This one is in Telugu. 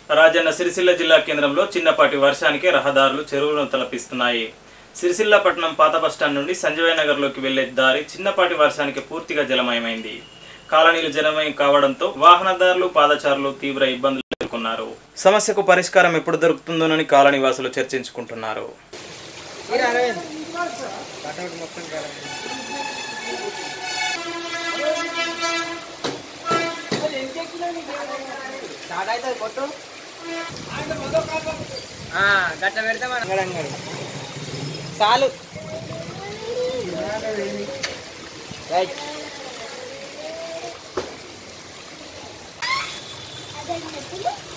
రాజన్న సిరిసిల్ల జిల్లా కేంద్రంలో చిన్నపాటి వర్షానికి రహదారులు చెరువులను తలపిస్తున్నాయి సిరిసిల్ల పట్టణం పాత బస్టాండ్ నుండి సంజయ్ నగర్లోకి వెళ్లే దారి చిన్నపాటి వర్షానికి పూర్తిగా జలమయమైంది కాలనీలు జలమయం కావడంతో వాహనదారులు పాదచారులు తీవ్ర ఇబ్బందులు ఎదుర్కొన్నారు సమస్యకు పరిష్కారం ఎప్పుడు దొరుకుతుందోనని కాలనీ వాసులు చర్చించుకుంటున్నారు గట్ట పెడితే మనం చాలు రైట్ అదే